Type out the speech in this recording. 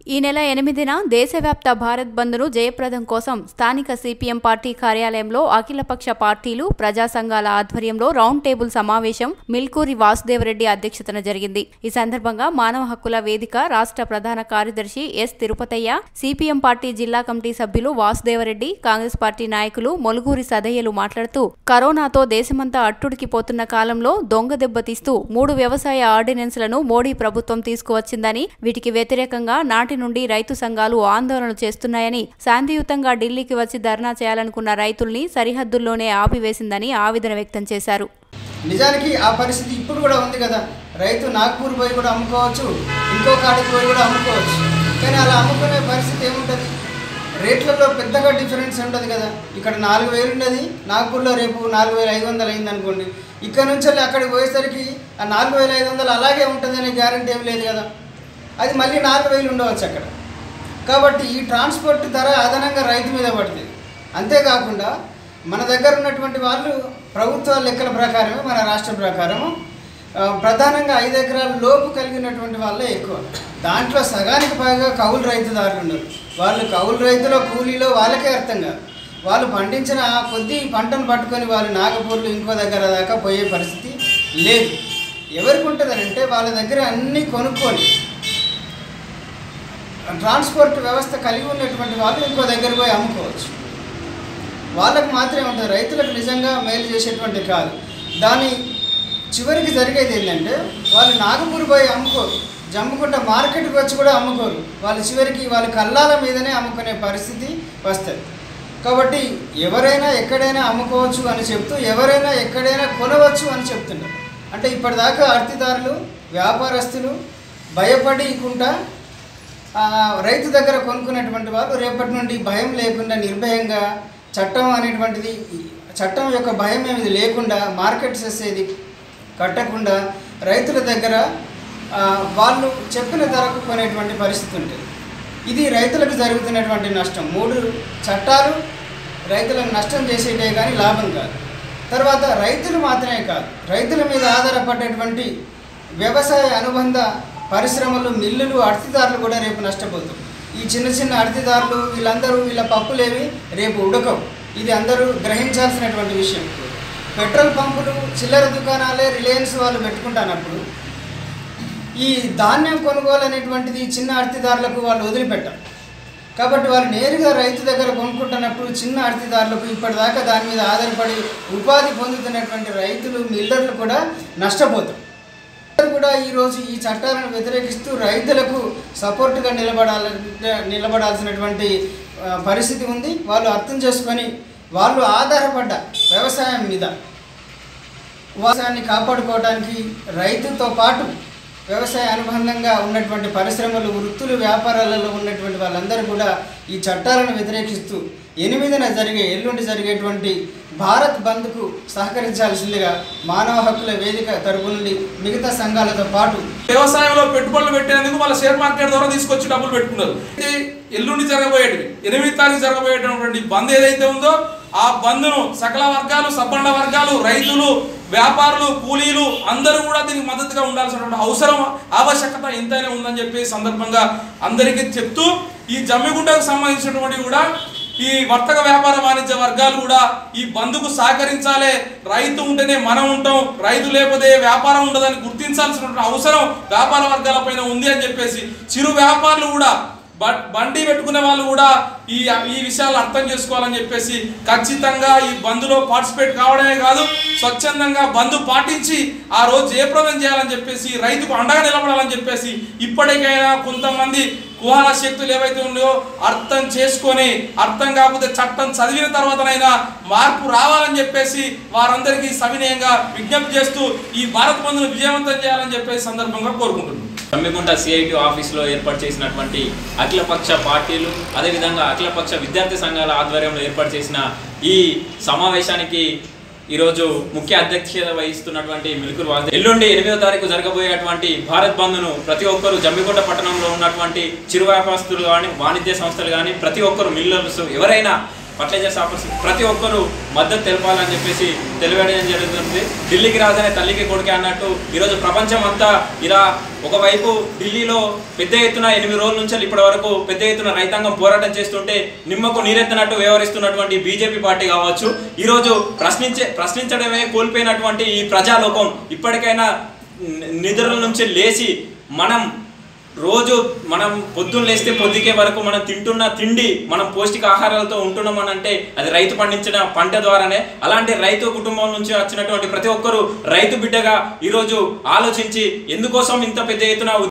ఈ నెల ఎనిమిదిన దేశవ్యాప్త భారత్ బంద్ను జయప్రదం కోసం స్థానిక సిపిఎం పార్టీ కార్యాలయంలో అఖిలపక్ష పార్టీలు ప్రజా సంఘాల ఆధ్వర్యంలో రౌండ్ టేబుల్ సమావేశం మిల్కూరి వాసుదేవరెడ్డి అధ్యక్షతన జరిగింది ఈ సందర్భంగా మానవ హక్కుల వేదిక రాష్ట్ర ప్రధాన కార్యదర్శి ఎస్ తిరుపతయ్య సిపిఎం పార్టీ జిల్లా కమిటీ సభ్యులు వాసుదేవరెడ్డి కాంగ్రెస్ పార్టీ నాయకులు మొలుగూరి సదయ్యలు మాట్లాడుతూ కరోనాతో దేశమంతా అట్టుడికిపోతున్న కాలంలో దొంగ దెబ్బతీస్తూ మూడు వ్యవసాయ ఆర్డినెన్స్లను మోడీ ప్రభుత్వం తీసుకువచ్చిందని వీటికి వ్యతిరేకంగా నాటి నుండి రైతు సంఘాలు ఆందోళన చేస్తున్నాయని శాంతియుతంగా ఢిల్లీకి వచ్చి ధర్నా చేయాలనుకున్న రైతుల్ని సరిహద్దుల్లోనే ఆపివేసిందని ఆవేదన వ్యక్తం చేశారు నిజానికి ఆ పరిస్థితి ఇప్పుడు కూడా ఉంది కదా రైతు నాగ్పూర్ పోయి కూడా అమ్ముకోవచ్చు ఇంకో కాడికి పోయి కూడా అమ్ముకోవచ్చు కానీ అలా అమ్ముకునే పరిస్థితి ఏముంటుంది రేట్లలో పెద్దగా డిఫరెన్స్ ఉండదు కదా ఇక్కడ నాలుగు వేలు ఉన్నది నాగ్పూర్లో రేపు నాలుగు వేల ఐదు వందలు అయింది అనుకోండి ఇక్కడ నుంచి వెళ్ళి అక్కడికి పోయేసరికి ఆ నాలుగు వేల ఐదు వందలు అలాగే ఉంటుందనే గ్యారంటీ ఏం లేదు కదా అది మళ్ళీ నాలుగు వేలు ఉండవచ్చు అక్కడ కాబట్టి ఈ ట్రాన్స్పోర్ట్ ధర అదనంగా రైతు మీద పడుతుంది అంతేకాకుండా మన దగ్గర ఉన్నటువంటి వాళ్ళు ప్రభుత్వ లెక్కల ప్రకారమే మన రాష్ట్ర ప్రకారము ఆ, ప్రధానంగా ఐదు ఎకరాల లోపు కలిగినటువంటి వాళ్ళే ఎక్కువ దాంట్లో సగానికి పైగా కౌలు రైతుదారులు ఉన్నారు వాళ్ళు కౌలు రైతులో కూలీలో వాళ్ళకే అర్థం కాదు వాళ్ళు పండించిన ఆ కొద్ది పంటను పట్టుకొని వాళ్ళు నాగపూర్లు ఇంకో దగ్గర దాకా పోయే పరిస్థితి లేదు ఎవరికి ఉంటుందనంటే వాళ్ళ దగ్గర అన్నీ కొనుక్కొని ట్రాన్స్పోర్ట్ వ్యవస్థ కలిగి ఉన్నటువంటి వాళ్ళు ఇంకో దగ్గర పోయి అమ్ముకోవచ్చు వాళ్ళకు మాత్రమే ఉంటుంది రైతులకు నిజంగా మేలు చేసేటువంటి కాదు దాని చివరికి జరిగేది ఏంటంటే వాళ్ళు నాగపూర్ పోయి అమ్ముకోరు జమ్ముకుంట మార్కెట్కి వచ్చి కూడా అమ్ముకోరు వాళ్ళు చివరికి వాళ్ళ కల్లాల మీదనే అమ్ముకునే పరిస్థితి వస్తుంది కాబట్టి ఎవరైనా ఎక్కడైనా అమ్ముకోవచ్చు అని చెప్తూ ఎవరైనా ఎక్కడైనా కొనవచ్చు అని చెప్తున్నారు అంటే ఇప్పటిదాకా అర్తిదారులు వ్యాపారస్తులు భయపడకుండా ఆ, రైతు దగ్గర కొనుక్కున్నటువంటి వాళ్ళు రేపటి నుండి భయం లేకుండా నిర్భయంగా చట్టం అనేటువంటిది చట్టం యొక్క భయం ఏమిది లేకుండా మార్కెట్ చేసేది కట్టకుండా రైతుల దగ్గర ఆ, వాళ్ళు చెప్పిన ధరకు కొనేటువంటి పరిస్థితి ఉంటుంది ఇది రైతులకు జరుగుతున్నటువంటి నష్టం మూడు చట్టాలు రైతులకు నష్టం చేసేటే కానీ లాభం కాదు తర్వాత రైతులు మాత్రమే కాదు రైతుల మీద ఆధారపడేటువంటి వ్యవసాయ అనుబంధ పరిశ్రమలు మిల్లులు అర్తిదారులు కూడా రేపు నష్టపోతారు ఈ చిన్న చిన్న అర్తిదారులు వీళ్ళందరూ వీళ్ళ పప్పులేవి రేపు ఉడకవు ఇది అందరూ గ్రహించాల్సినటువంటి విషయం పెట్రోల్ పంపులు చిల్లర దుకాణాలే రిలయన్స్ వాళ్ళు పెట్టుకుంటానప్పుడు ఈ ధాన్యం కొనుగోలు అనేటువంటిది చిన్న అర్తిదారులకు వాళ్ళు వదిలిపెట్టారు కాబట్టి వాళ్ళు నేరుగా రైతు దగ్గర కొనుక్కుంటున్నప్పుడు చిన్న అర్తిదారులకు ఇప్పటిదాకా దాని మీద ఆధారపడి ఉపాధి పొందుతున్నటువంటి రైతులు మిల్లర్లు కూడా నష్టపోతారు అందరూ కూడా ఈరోజు ఈ చట్టాలను వ్యతిరేకిస్తూ రైతులకు సపోర్టుగా నిలబడాల నిలబడాల్సినటువంటి ఆ, పరిస్థితి ఉంది వాళ్ళు అర్థం చేసుకొని వాళ్ళు ఆధారపడ్డ వ్యవసాయం మీద వ్యవసాయాన్ని కాపాడుకోవడానికి రైతుతో పాటు వ్యవసాయ అనుబంధంగా ఉన్నటువంటి పరిశ్రమలు వృత్తులు వ్యాపారాలలో ఉన్నటువంటి వాళ్ళందరూ కూడా ఈ చట్టాలను వ్యతిరేకిస్తూ ఎనిమిదిన జరిగే ఎల్లుండి జరిగేటువంటి భారత్ బంద్కు సహకరించాల్సిందిగా మానవ హక్కుల వేదిక తరపు నుండి మిగతా సంఘాలతో పాటు వ్యవసాయంలో పెట్టుబడులు పెట్టేందుకు వాళ్ళ షేర్ మార్కెట్ ద్వారా తీసుకొచ్చి డబ్బులు పెట్టుకున్నారు ఇది ఎల్లుండి జరగబోయేటివి ఎనిమిది తారీఖు జరగబోయేటటువంటి బంద్ ఏదైతే ఉందో ఆ బంద్ను సకల వర్గాలు సబ్బండ వర్గాలు రైతులు వ్యాపారులు కూలీలు అందరూ కూడా దీనికి మద్దతుగా ఉండాల్సినటువంటి అవసరం ఆవశ్యకత ఎంతైనా ఉందని చెప్పి సందర్భంగా అందరికీ చెప్తూ ఈ జమ్మిగుంటకు సంబంధించినటువంటి కూడా ఈ వర్తక వ్యాపార వాణిజ్య వర్గాలు కూడా ఈ బంద్కు సహకరించాలి రైతు ఉంటేనే మనం ఉంటాం రైతు లేకపోతే వ్యాపారం ఉండదని గుర్తించాల్సినటువంటి అవసరం వ్యాపార వర్గాల పైన ఉంది అని చెప్పేసి చిరు వ్యాపారులు కూడా బ- బండి పెట్టుకునే వాళ్ళు కూడా ఈ ఈ విషయాలు అర్థం చేసుకోవాలని చెప్పేసి ఖచ్చితంగా ఈ బంద్లో పార్టిసిపేట్ కావడమే కాదు స్వచ్ఛందంగా బంద్ పాటించి ఆ రోజు జయప్రదం చేయాలని చెప్పేసి రైతుకు అండగా నిలబడాలని చెప్పేసి ఇప్పటికైనా కొంతమంది కుహాల శక్తులు ఏవైతే ఉన్నాయో అర్థం చేసుకొని అర్థం కాకపోతే చట్టం చదివిన తర్వాతనైనా మార్పు రావాలని చెప్పేసి వారందరికీ సవినయంగా విజ్ఞప్తి చేస్తూ ఈ భారత్ బంద్ను విజయవంతం చేయాలని చెప్పేసి సందర్భంగా కోరుకుంటున్నాను జమ్మికుంట సిఐటి ఆఫీస్లో ఏర్పాటు చేసినటువంటి అఖిలపక్ష పార్టీలు అదేవిధంగా అఖిలపక్ష విద్యార్థి సంఘాల ఆధ్వర్యంలో ఏర్పాటు చేసిన ఈ సమావేశానికి ఈరోజు ముఖ్య అధ్యక్షత వహిస్తున్నటువంటి మిల్కూరు వాసు ఎల్లుండి ఎనిమిదో తారీఖు జరగబోయేటువంటి భారత్ బంద్ను ప్రతి ఒక్కరూ జమ్మికుంట పట్టణంలో ఉన్నటువంటి చిరు వ్యాపారస్తులు కానీ వాణిజ్య సంస్థలు కానీ ప్రతి ఒక్కరు మిల్లర్స్ ఎవరైనా ఫర్టిలైజర్స్ ఆఫర్స్ ప్రతి ఒక్కరూ మద్దతు తెలపాలని చెప్పేసి తెలియడం జరుగుతుంది ఢిల్లీకి రాజనే తల్లికి కొడుకే అన్నట్టు ఈరోజు ప్రపంచం అంతా ఇలా ఒకవైపు ఢిల్లీలో పెద్ద ఎత్తున ఎనిమిది రోజుల నుంచి ఇప్పటి వరకు పెద్ద ఎత్తున రైతాంగం పోరాటం చేస్తుంటే నిమ్మకు నీరెత్తినట్టు వ్యవహరిస్తున్నటువంటి బీజేపీ పార్టీ కావచ్చు ఈరోజు ప్రశ్నించే ప్రశ్నించడమే కోల్పోయినటువంటి ఈ ప్రజాలోకం ఇప్పటికైనా ని- నిద్రల నుంచి లేచి మనం రోజు మనం పొద్దున్న లేస్తే పొద్దుకే వరకు మనం తింటున్న తిండి మనం పౌష్టిక ఆహారాలతో ఉంటున్నాం అని అంటే అది రైతు పండించిన పంట ద్వారానే అలాంటి రైతు కుటుంబం నుంచి వచ్చినటువంటి ప్రతి ఒక్కరూ రైతు బిడ్డగా ఈరోజు ఆలోచించి ఎందుకోసం ఇంత పెద్ద ఎత్తున